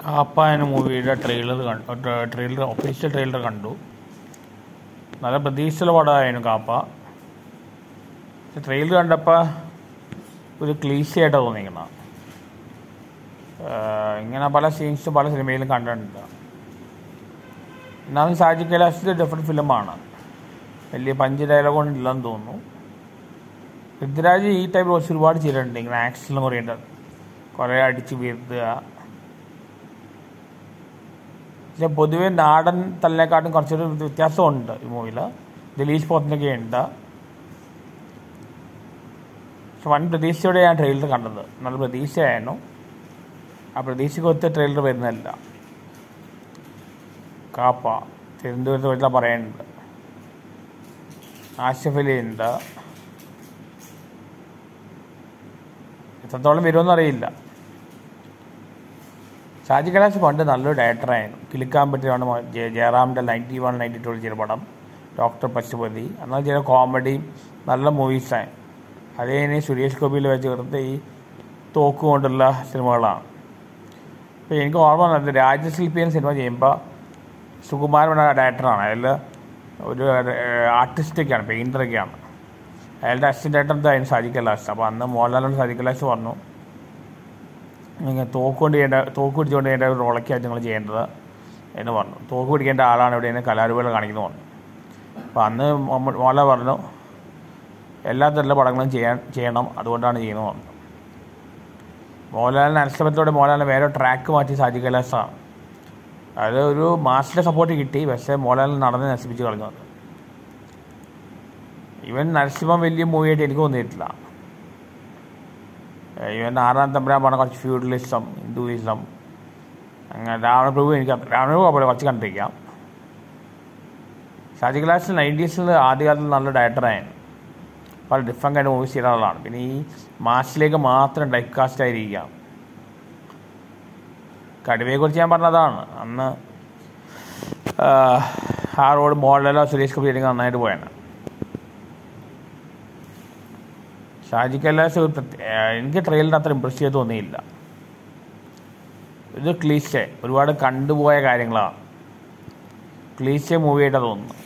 കാപ്പ എന്ന മൂവിയുടെ ട്രെയിലർ കണ്ടു ട്രെയിലർ ഒഫീഷ്യൽ ട്രെയിലർ കണ്ടു നല്ല പ്രതീക്ഷയുള്ള പടമായിരുന്നു കാപ്പ ട്രെയിലർ കണ്ടപ്പോൾ ഒരു ക്ലീശയായിട്ട് തോന്നിക്കണം ഇങ്ങനെ പല സീൻസും പല സിനിമയിലും കണ്ടിട്ടുണ്ട് എന്നാലും ഷാജി കൈലാസിൻ്റെ ഡിഫറെൻറ്റ് ഫിലിമാണ് വലിയ പഞ്ച് ഡയലോഗൊന്നും ഇല്ലെന്ന് തോന്നുന്നു പൃഥ്വിരാജ് ഈ ടൈപ്പ് കുറച്ച് ഒരുപാട് ചെയ്തിട്ടുണ്ട് ഇങ്ങനെ ആക്ഷൻ കുറേയുണ്ട് കുറേ അടിച്ച് വീഴ്ത്തുക പക്ഷെ പൊതുവെ നാടൻ തല്ലിനെക്കാട്ടും കുറച്ചൊരു വ്യത്യാസമുണ്ട് ഈ മൂവിയിൽ ദിലീഷ് പോത്തിനൊക്കെ ഉണ്ട് പക്ഷെ വൻ പ്രതീക്ഷയോടെ ഞാൻ ട്രെയിലർ കണ്ടത് നല്ല പ്രതീക്ഷയായിരുന്നു ആ പ്രതീക്ഷയ്ക്ക് ഒത്ത ട്രെയിലർ വരുന്നില്ല കാപ്പ തിരുവനന്തപുരത്ത് വീട്ടിൽ പറയാനുണ്ട് ആഷിഫ് അലി ഉണ്ട് എത്രത്തോളം വരുമെന്ന് അറിയില്ല ഷാജി കൈലാസ് പണ്ട് നല്ലൊരു ഡയറക്ടറായിരുന്നു കിളിക്കാൻ പറ്റിയാണ് ജയ ജയറാമിൻ്റെ നയൻറ്റി വൺ നയൻറ്റി ടു ചെയ്ത പടം ഡോക്ടർ പശുപതി എന്നാൽ ചില കോമഡിയും നല്ല മൂവീസാണ് അതേ ഇനി സുരേഷ് ഗോപിയിൽ വെച്ച് ചേർത്ത് ഈ തോക്ക് കൊണ്ടുള്ള സിനിമകളാണ് അപ്പോൾ എനിക്ക് ഓർമ്മ വന്നത് രാജശില്പി എന്ന സിനിമ ചെയ്യുമ്പോൾ സുകുമാരൻ എന്ന ഡയറക്ടറാണ് അതിൽ ഒരു ആർട്ടിസ്റ്റൊക്കെയാണ് പെയിൻറ്ററൊക്കെയാണ് അയാളുടെ അസിസ്റ്റൻ്റ് ഡയറക്ടർ ആയിരുന്നു ഷാജി കൈലാസ് അപ്പോൾ അന്ന് മോഹൻലാലിനോട് ഷാജി കൈലാസ് പറഞ്ഞു നിങ്ങൾ തോക്ക് കൊണ്ട് ചെയ്യേണ്ട തോക്ക് പിടിച്ചുകൊണ്ട് ചെയ്യേണ്ട ഒരു റോളൊക്കെയാണ് നിങ്ങൾ ചെയ്യേണ്ടത് എന്ന് പറഞ്ഞു തോക്ക് പിടിക്കേണ്ട ആളാണ് ഇവിടെ നിന്ന് കലാരൂപകൾ കാണിക്കുന്നത് പറഞ്ഞു അപ്പോൾ അന്ന് മോഹൻലാൽ പറഞ്ഞു എല്ലാ തരത്തിലുള്ള പടങ്ങളും ചെയ്യാൻ ചെയ്യണം അതുകൊണ്ടാണ് ചെയ്യുന്നത് പറഞ്ഞു മോഹൻലാലിന് അനുസരിച്ചത്തോടെ മോഹൻലാലിന് വേറെ ട്രാക്ക് മാറ്റി ഷാജി കൈലാസാണ് അത് ഒരു മാസിൻ്റെ സപ്പോർട്ട് കിട്ടി പക്ഷേ മോഹൻലാലിന് നടന്ന് നശിപ്പിച്ച് കളഞ്ഞു അത് ഇവൻ നരസിംഹം വലിയ മൂവിയായിട്ട് എനിക്ക് തോന്നിയിട്ടില്ല ഇവൻ ആറാം തമ്പുരാൻ പറഞ്ഞ കുറച്ച് ഫ്യൂഡലിസം ഹിന്ദുയിസം അങ്ങനെ രാവണപ്രഭു എനിക്ക് രാവണപ്രഭു പോലെ കുറച്ച് കണ്ടിരിക്കാം ഷാജി ക്ലാസ് നയൻറ്റീസിൽ ആദ്യകാലത്തിൽ നല്ല ഡയറക്ടറായിരുന്നു പല ഡിഫറെൻ്റ് ആയിട്ട് മൂവീസ് ചെയ്ത ആളാണ് പിന്നെ ഈ മാസിലേക്ക് മാത്രം ഡൈക്ക് കാസ്റ്റ് ആയിരിക്കാം കടുവയെക്കുറിച്ച് ഞാൻ പറഞ്ഞതാണ് അന്ന് ആ റോഡ് മോഹൻലാലോ സുരേഷ് ഗോപി എനിക്ക് നന്നായിട്ട് പോയാണ് ഷാജി കൈലാസ് എനിക്ക് ട്രെയിലറിന് അത്ര ഇമ്പ്രസ് ചെയ്ത് തോന്നിയില്ല ഇത് ക്ലീശെ ഒരുപാട് കണ്ടുപോയ കാര്യങ്ങളാണ് ക്ലീശെ മൂവിയായിട്ടാണ് തോന്നുന്നത്